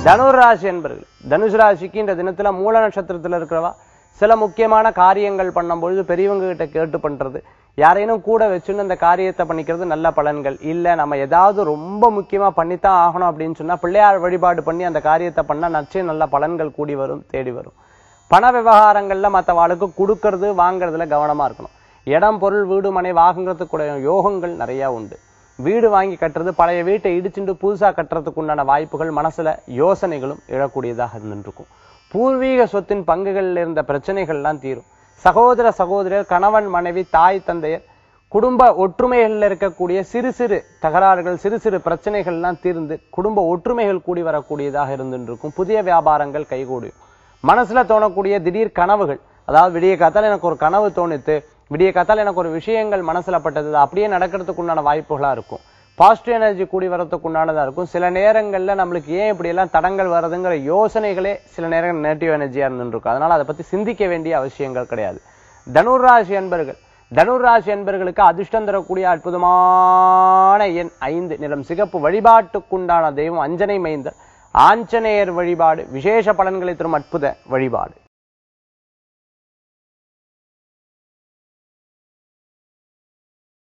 தனுர் ராசி என்பர்கள் தனுசு ராசிக்கு இந்த தினத்துல மூல நட்சத்திரத்துல இருக்கிறவா சில முக்கியமான காரியங்கள் பண்ணும்பொழுது பெரியவங்க கிட்ட கேட்டு பண்றது யாரேனும் கூட வச்சுன்னு அந்த காரியத்தை பண்ணிக்கிறது நல்ல பலன்கள் இல்ல நம்ம ஏதாவது ரொம்ப முக்கியமா பண்ணித்தான் ஆகணும் அப்படின்னு சொன்னா பிள்ளையார் வழிபாடு பண்ணி அந்த காரியத்தை பண்ணா நிச்சயம் நல்ல பலன்கள் கூடி வரும் தேடி வரும் பண விவகாரங்கள்ல மற்றவாளுக்கு கொடுக்கறது வாங்குறதுல கவனமா இருக்கணும் இடம் பொருள் வீடு மனை வாங்குறதுக்குடைய யோகங்கள் நிறைய உண்டு வீடு வாங்கி கட்டுறது பழைய வீட்டை இடிச்சுட்டு புதுசா கட்டுறதுக்கு உண்டான வாய்ப்புகள் மனசுல யோசனைகளும் எழக்கூடியதாக இருந்துருக்கும் பூர்வீக சொத்தின் பங்குகளில் இருந்த பிரச்சனைகள்லாம் தீரும் சகோதர சகோதரர் கணவன் மனைவி தாய் தந்தையர் குடும்ப ஒற்றுமைகளில் இருக்கக்கூடிய சிறு சிறு தகராறுகள் சிறு சிறு பிரச்சனைகள்லாம் தீர்ந்து குடும்ப ஒற்றுமைகள் கூடி வரக்கூடியதாக இருந்துருக்கும் புதிய வியாபாரங்கள் கைகூடும் மனசுல தோணக்கூடிய திடீர் கனவுகள் அதாவது விடிய காத்தால எனக்கு ஒரு கனவு தோணித்து விடிய காத்தால எனக்கு ஒரு விஷயங்கள் மனசுல பட்டது அது அப்படியே நடக்கிறதுக்கு உண்டான வாய்ப்புகளா இருக்கும் பாசிட்டிவ் எனர்ஜி கூடி வரதுக்கு உண்டானதா இருக்கும் சில நேரங்கள்ல நம்மளுக்கு ஏன் இப்படி எல்லாம் தடங்கள் வருதுங்கிற யோசனைகளே சில நேரங்கள் நெகட்டிவ் எனர்ஜியா இருந்துருக்கும் அதனால அதை பத்தி சிந்திக்க வேண்டிய அவசியங்கள் கிடையாது தனுர் ராசி அன்பர்கள் தனுர் ராசி அன்பர்களுக்கு அதிர்ஷ்டம் தரக்கூடிய அற்புதமான எண் ஐந்து நிறம் சிகப்பு வழிபாட்டுக்குண்டான தெய்வம் அஞ்சனை மைந்தர் ஆஞ்சநேயர் வழிபாடு விசேஷ பலன்களை தரும் அற்புத வழிபாடு